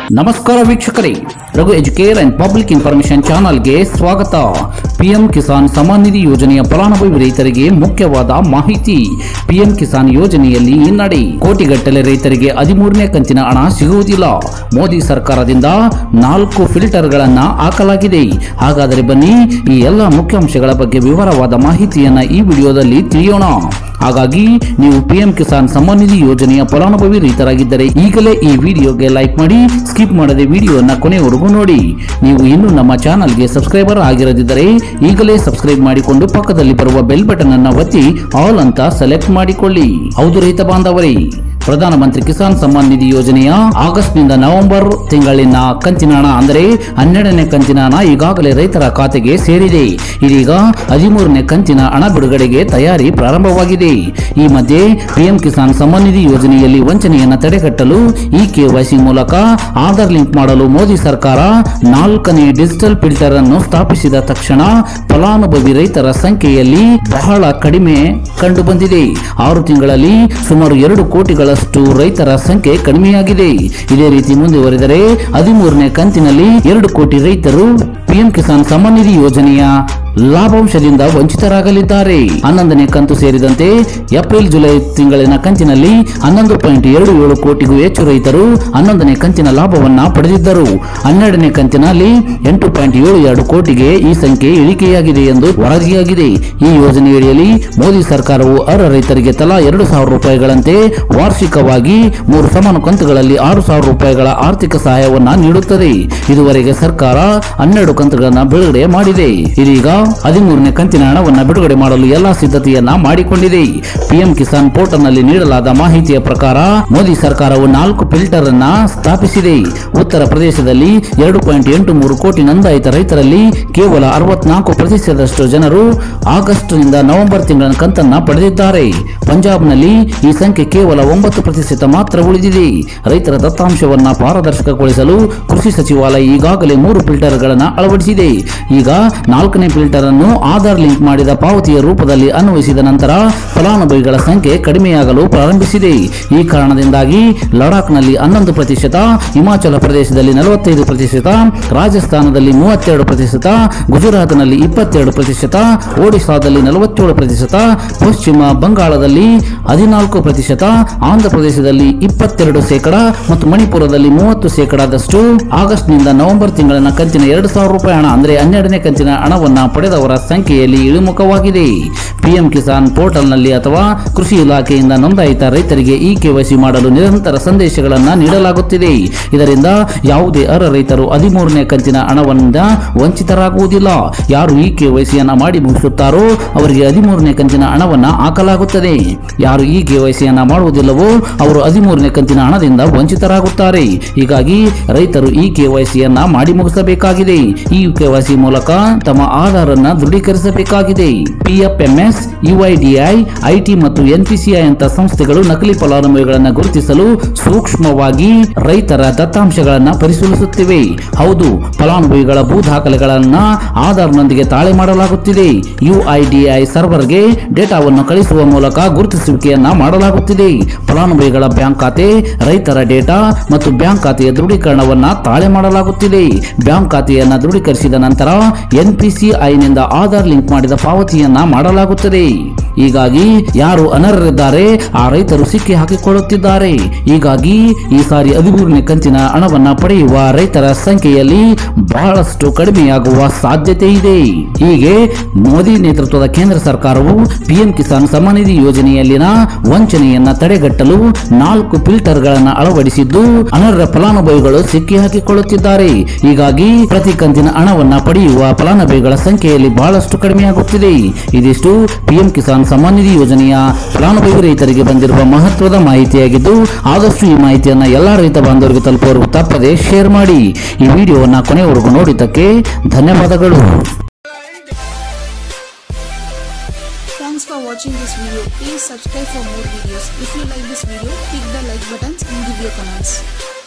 ನಮಸ್ಕಾರ ವೀಕ್ಷಕರೇ Raghu educare and public information ಚಾನಲ್ಗೆ ಸ್ವಾಗತ ಪಿಎಂ ಕಿಸಾನ್ ಸಮ್ಮಾನ್ ನಿಧಿ ಯೋಜನೆಯ ಫಲಾನುಭವಿ ರೈತರಿಗೆ ಮುಖ್ಯವಾದ ಮಾಹಿತಿ ಪಿಎಂ ಕಿಸಾನ್ ಯೋಜನೆಯಲ್ಲಿ ಹಿನ್ನಡೆ ಕೋಟಿಗಟ್ಟಲೆ ರೈತರಿಗೆ ಹದಿಮೂರನೇ ಕಂತಿನ ಹಣ ಸಿಗುವುದಿಲ್ಲ ಮೋದಿ ಸರ್ಕಾರದಿಂದ ನಾಲ್ಕು ಫಿಲ್ಟರ್ಗಳನ್ನ ಹಾಕಲಾಗಿದೆ ಹಾಗಾದರೆ ಬನ್ನಿ ಈ ಎಲ್ಲ ಮುಖ್ಯಾಂಶಗಳ ಬಗ್ಗೆ ವಿವರವಾದ ಮಾಹಿತಿಯನ್ನ ಈ ವಿಡಿಯೋದಲ್ಲಿ ತಿಳಿಯೋಣ ಹಾಗಾಗಿ ನೀವು ಪಿಎಂ ಕಿಸಾನ್ ಸಮ್ಮಾನ್ ನಿಧಿ ಯೋಜನೆಯ ಫಲಾನುಭವಿ ರೈತರಾಗಿದ್ದರೆ ಈಗಲೇ ಈ ವಿಡಿಯೋಗೆ ಲೈಕ್ ಮಾಡಿ ಸ್ಕಿಪ್ ಮಾಡದೆ ವಿಡಿಯೋನ ಕೊನೆವರೆಗೂ ನೋಡಿ ನೀವು ಇನ್ನೂ ನಮ್ಮ ಚಾನಲ್ಗೆ ಸಬ್ಸ್ಕ್ರೈಬರ್ ಆಗಿರದಿದ್ದರೆ ಈಗಲೇ ಸಬ್ಸ್ಕ್ರೈಬ್ ಮಾಡಿಕೊಂಡು ಪಕ್ಕದಲ್ಲಿ ಬರುವ ಬೆಲ್ ಬಟನ್ ಅನ್ನ ಒತ್ತಿ ಆಲ್ ಅಂತ ಸೆಲೆಕ್ಟ್ ಮಾಡಿಕೊಳ್ಳಿ ಹೌದು ರೈತ ಬಾಂಧವರೇ ಪ್ರಧಾನಮಂತ್ರಿ ಕಿಸಾನ್ ಸಮ್ಮಾನ್ ನಿಧಿ ಯೋಜನೆಯ ಆಗಸ್ಟ್ ನಿಂದ ನವೆಂಬರ್ ತಿಂಗಳಿನ ಕಂತಿನ ಹಣ ಅಂದರೆ ಹನ್ನೆರಡನೇ ಕಂತಿನ ಹಣ ಈಗಾಗಲೇ ರೈತರ ಖಾತೆಗೆ ಸೇರಿದೆ ಇದೀಗ ಹದಿಮೂರನೇ ಕಂತಿನ ಹಣ ಬಿಡುಗಡೆಗೆ ತಯಾರಿ ಪ್ರಾರಂಭವಾಗಿದೆ ಈ ಮಧ್ಯೆ ಪಿಎಂ ಕಿಸಾನ್ ಸಮ್ಮಾನ್ ನಿಧಿ ಯೋಜನೆಯಲ್ಲಿ ವಂಚನೆಯನ್ನು ತಡೆಗಟ್ಟಲು ಈ ಕೆವೈಸಿ ಮೂಲಕ ಆಧಾರ್ ಲಿಂಕ್ ಮಾಡಲು ಮೋದಿ ಸರ್ಕಾರ ನಾಲ್ಕನೇ ಡಿಜಿಟಲ್ ಫಿಲ್ಟರ್ ಅನ್ನು ಸ್ಥಾಪಿಸಿದ ತಕ್ಷಣ ಫಲಾನುಭವಿ ರೈತರ ಸಂಖ್ಯೆಯಲ್ಲಿ ಬಹಳ ಕಡಿಮೆ ಕಂಡು ಬಂದಿದೆ ಆರು ತಿಂಗಳಲ್ಲಿ ಸುಮಾರು ಎರಡು ಕೋಟಿಗಳಷ್ಟು ರೈತರ ಸಂಖ್ಯೆ ಕಡಿಮೆಯಾಗಿದೆ ಇದೇ ರೀತಿ ಮುಂದುವರೆದರೆ ಹದಿಮೂರನೇ ಕಂತಿನಲ್ಲಿ ಎರಡು ಕೋಟಿ ರೈತರು ಪಿಎಂ ಕಿಸಾನ್ ಸಮ್ಮಾನ್ ನಿಧಿ ಯೋಜನೆಯ ಲಾಭಾಂಶದಿಂದ ವಂಚಿತರಾಗಲಿದ್ದಾರೆ ಹನ್ನೊಂದನೇ ಕಂತು ಸೇರಿದಂತೆ ಏಪ್ರಿಲ್ ಜುಲೈ ತಿಂಗಳಿನ ಕಂತಿನಲ್ಲಿ ಹನ್ನೊಂದು ಪಾಯಿಂಟ್ ಎರಡು ಏಳು ಕೋಟಿಗೂ ಹೆಚ್ಚು ರೈತರು ಹನ್ನೊಂದನೇ ಕಂತಿನ ಲಾಭವನ್ನ ಪಡೆದಿದ್ದರು ಹನ್ನೆರಡನೇ ಕಂತಿನಲ್ಲಿ ಎಂಟು ಪಾಯಿಂಟ್ ಏಳು ಎರಡು ಕೋಟಿಗೆ ಈ ಸಂಖ್ಯೆ ಇಳಿಕೆಯಾಗಿದೆ ಎಂದು ವರದಿಯಾಗಿದೆ ಈ ಯೋಜನೆಯಡಿಯಲ್ಲಿ ಮೋದಿ ಸರ್ಕಾರವು ಅರ್ಹ ರೈತರಿಗೆ ತಲಾ ಎರಡು ಸಾವಿರ ರೂಪಾಯಿಗಳಂತೆ ವಾರ್ಷಿಕವಾಗಿ ಮೂರು ಸಮಾನ ಕಂತುಗಳಲ್ಲಿ ಆರು ಸಾವಿರ ರೂಪಾಯಿಗಳ ಆರ್ಥಿಕ ಸಹಾಯವನ್ನ ನೀಡುತ್ತದೆ ಇದುವರೆಗೆ ಸರ್ಕಾರ ಹನ್ನೆರಡು ಕಂತುಗಳನ್ನು ಬಿಡುಗಡೆ ಮಾಡಿದೆ ಇದೀಗ ಹದಿಮೂರನೇ ಕಂತಿನ ಹಣವನ್ನು ಬಿಡುಗಡೆ ಮಾಡಲು ಎಲ್ಲಾ ಸಿದ್ಧತೆಯನ್ನ ಮಾಡಿಕೊಂಡಿದೆ ಪಿಎಂ ಕಿಸಾನ್ ಪೋರ್ಟಲ್ನಲ್ಲಿ ನೀಡಲಾದ ಮಾಹಿತಿಯ ಪ್ರಕಾರ ಮೋದಿ ಸರ್ಕಾರವು ನಾಲ್ಕು ಫಿಲ್ಟರ್ ಅನ್ನ ಸ್ಥಾಪಿಸಿದೆ ಉತ್ತರ ಪ್ರದೇಶದಲ್ಲಿ ಎರಡು ಪಾಯಿಂಟ್ ಎಂಟು ಮೂರು ಕೋಟಿ ನೋಂದಾಯಿತ ರೈತರಲ್ಲಿ ಕೇವಲ ಅರವತ್ನಾಲ್ಕು ಪ್ರತಿಶತದಷ್ಟು ಜನರು ಆಗಸ್ಟ್ ನಿಂದ ನವೆಂಬರ್ ತಿಂಗಳ ಕಂತನ್ನ ಪಡೆದಿದ್ದಾರೆ ಪಂಜಾಬ್ನಲ್ಲಿ ಈ ಸಂಖ್ಯೆ ಕೇವಲ ಒಂಬತ್ತು ಪ್ರತಿಶತ ಮಾತ್ರ ಉಳಿದಿದೆ ರೈತರ ದತ್ತಾಂಶವನ್ನ ಪಾರದರ್ಶಕಗೊಳಿಸಲು ಕೃಷಿ ಸಚಿವಾಲಯ ಈಗಾಗಲೇ ಮೂರು ಫಿಲ್ಟರ್ಗಳನ್ನು ಅಳವಡಿಸಿದೆ ಈಗ ನಾಲ್ಕನೇ ಫಿಲ್ಟರ್ ಅನ್ನು ಆಧಾರ್ ಲಿಂಕ್ ಮಾಡಿದ ಪಾವತಿಯ ರೂಪದಲ್ಲಿ ಅನ್ವಯಿಸಿದ ನಂತರ ಫಲಾನುಭವಿಗಳ ಸಂಖ್ಯೆ ಕಡಿಮೆಯಾಗಲು ಪ್ರಾರಂಭಿಸಿದೆ ಈ ಕಾರಣದಿಂದಾಗಿ ಲಡಾಖ್ನಲ್ಲಿ ಹನ್ನೊಂದು ಪ್ರತಿಶತ ಹಿಮಾಚಲ ಪ್ರದೇಶದಲ್ಲಿ ನಲವತ್ತೈದು ಪ್ರತಿಶತ ರಾಜಸ್ಥಾನದಲ್ಲಿ ಮೂವತ್ತೆರಡು ಪ್ರತಿಶತ ಗುಜರಾತ್ನಲ್ಲಿ ಇಪ್ಪತ್ತೆರಡು ಪ್ರತಿಶತ ಒಡಿಶಾದಲ್ಲಿ ನಲವತ್ತೇಳು ಪ್ರತಿಶತ ಪಶ್ಚಿಮ ಬಂಗಾಳದಲ್ಲಿ ಹದಿನಾಲ್ಕು ಪ್ರತಿಶತ ಆಂಧ್ರಪ್ರದೇಶದಲ್ಲಿ ಇಪ್ಪತ್ತೆರಡು ಶೇಕಡ ಮತ್ತು ಮಣಿಪುರದಲ್ಲಿ ಮೂವತ್ತು ಶೇಕಡಾದಷ್ಟು ಆಗಸ್ಟ್ನಿಂದ ನವೆಂಬರ್ ತಿಂಗಳಿನ ಕಂತಿನ ಎರಡು ಸಾವಿರ ರೂಪಾಯಿ ಹಣ ಅಂದರೆ ಹನ್ನೆರಡನೇ ಕಂತಿನ ಹಣವನ್ನ ಪಡೆದವರ ಸಂಖ್ಯೆಯಲ್ಲಿ ಇಳಿಮುಖವಾಗಿದೆ ಪಿಎಂ ಕಿಸಾನ್ ಪೋರ್ಟಲ್ನಲ್ಲಿ ಅಥವಾ ಕೃಷಿ ಇಲಾಖೆಯಿಂದ ನೋಂದಾಯಿತ ರೈತರಿಗೆ ಈ ಕೆವೈಸಿ ಮಾಡಲು ನಿರಂತರ ಸಂದೇಶಗಳನ್ನು ನೀಡಲಾಗುತ್ತಿದೆ ಇದರಿಂದ ಯಾವುದೇ ಅರ್ಹ ರೈತರು ಹದಿಮೂರನೇ ಕಂತಿನ ಹಣವನ್ನ ವಂಚಿತರಾಗುವುದಿಲ್ಲ ಯಾರು ಈ ಕೆವೈಸಿಯನ್ನ ಮಾಡಿ ಮುಗಿಸುತ್ತಾರೋ ಅವರಿಗೆ ಹದಿಮೂರನೇ ಕಂತಿನ ಹಣವನ್ನ ಹಾಕಲಾಗುತ್ತದೆ ಯಾರು ಈ ಕೆವೈಸಿಯನ್ನ ಮಾಡುವುದಿಲ್ಲವೋ ಅವರು ಹದಿಮೂರನೇ ಕಂತಿನ ಹಣದಿಂದ ವಂಚಿತರಾಗುತ್ತಾರೆ ಹೀಗಾಗಿ ರೈತರು ಈ ಕೆವೈಸಿಯನ್ನ ಮಾಡಿ ಮುಗಿಸಬೇಕಾಗಿದೆ ಈ ಕೆವೈಸಿ ಮೂಲಕ ತಮ್ಮ ಆಧಾರ್ ಅನ್ನ ದೃಢೀಕರಿಸಬೇಕಾಗಿದೆ ಪಿಎಫ್ಎಂಎಸ್ ಯುಐಡಿಐ ಐಟಿ ಮತ್ತು ಎನ್ಪಿಸಿಐ ಅಂತ ಸಂಸ್ಥೆಗಳು ನಕಲಿ ಫಲಾನುಭವಿಗಳನ್ನು ಗುರುತಿಸಲು ಸೂಕ್ಷ್ಮವಾಗಿ ರೈತರ ದತ್ತಾಂಶಗಳನ್ನು ಪರಿಶೀಲಿಸುತ್ತಿವೆ ಹೌದು ಫಲಾನುಭವಿಗಳ ಭೂ ದಾಖಲೆಗಳನ್ನ ಆಧಾರ್ನೊಂದಿಗೆ ತಾಳೆ ಮಾಡಲಾಗುತ್ತಿದೆ ಯುಐಡಿಐ ಸರ್ವರ್ಗೆ ಡೇಟಾವನ್ನು ಕಳಿಸುವ ಮೂಲಕ ಗುರುತಿಸುವಿಕೆಯನ್ನ ಮಾಡಲಾಗುತ್ತಿದೆ ಫಲಾನುಭವಿಗಳ ಬ್ಯಾಂಕ್ ಖಾತೆ ರೈತರ ಡೇಟಾ ಮತ್ತು ಬ್ಯಾಂಕ್ ಖಾತೆಯ ದೃಢೀಕರಣವನ್ನ ತಾಳೆ ಮಾಡಲಾಗುತ್ತಿದೆ ಬ್ಯಾಂಕ್ ಖಾತೆಯನ್ನ ದೃಢೀಕರಿಸಿದ ನಂತರ ಎನ್ಪಿಸಿಐನಿಂದ ಆಧಾರ್ ಲಿಂಕ್ ಮಾಡಿದ ಪಾವತಿಯನ್ನ ಮಾಡಲಾಗುತ್ತದೆ ಹೀಗಾಗಿ ಯಾರು ಅನರ್ಹರಿದ್ದಾರೆ ಆ ರೈತರು ಸಿಕ್ಕಿ ಹಾಕಿಕೊಳ್ಳುತ್ತಿದ್ದಾರೆ ಹೀಗಾಗಿ ಈ ಸಾರಿ ಹದಿಮೂರನೇ ಕಂತಿನ ಹಣವನ್ನ ಪಡೆಯುವ ರೈತರ ಸಂಖ್ಯೆಯಲ್ಲಿ ಬಹಳಷ್ಟು ಕಡಿಮೆಯಾಗುವ ಸಾಧ್ಯತೆ ಇದೆ ಹೀಗೆ ಮೋದಿ ನೇತೃತ್ವದ ಕೇಂದ್ರ ಸರ್ಕಾರವು ಪಿಎಂ ಕಿಸಾನ್ ಸಮ್ಮಾನ್ ನಿಧಿ ಯೋಜನೆಯಲ್ಲಿನ ವಂಚನೆಯನ್ನ ತಡೆಗಟ್ಟಲು ನಾಲ್ಕು ಫಿಲ್ಟರ್ಗಳನ್ನು ಅಳವಡಿಸಿದ್ದು ಅನರ್ಹ ಫಲಾನುಭವಿಗಳು ಸಿಕ್ಕಿ ಹಾಕಿಕೊಳ್ಳುತ್ತಿದ್ದಾರೆ ಹೀಗಾಗಿ ಪ್ರತಿ ಕಂತಿನ ಹಣವನ್ನ ಪಡೆಯುವ ಫಲಾನುಭವಿಗಳ ಸಂಖ್ಯೆಯಲ್ಲಿ ಬಹಳಷ್ಟು ಕಡಿಮೆಯಾಗುತ್ತಿದೆ ಇದಿಷ್ಟು ಪಿಎಂ ಕಿಸಾನ್ ಸಮ್ಮಾನ್ ನಿಧಿ ಯೋಜನೆಯ ಫಲಾನುಭವಿ ರೈತರಿಗೆ ಬಂದಿರುವ ಮಹತ್ವದ ಮಾಹಿತಿಯಾಗಿದ್ದು ಆದಷ್ಟು ಈ ಮಾಹಿತಿಯನ್ನ ಎಲ್ಲಾ ರೈತ ಬಾಂಧವರಿಗೆ ತಲುಪುವವರೆಗೂ ತಪ್ಪದೆ ಶೇರ್ ಮಾಡಿ ಈ ವಿಡಿಯೋವನ್ನ ಕೊನೆಯವರೆಗೂ ನೋಡಿದ್ದಕ್ಕೆ ಧನ್ಯವಾದಗಳು Thanks for watching this video. Please subscribe for more videos. If you like this video, click the like buttons and give your comments.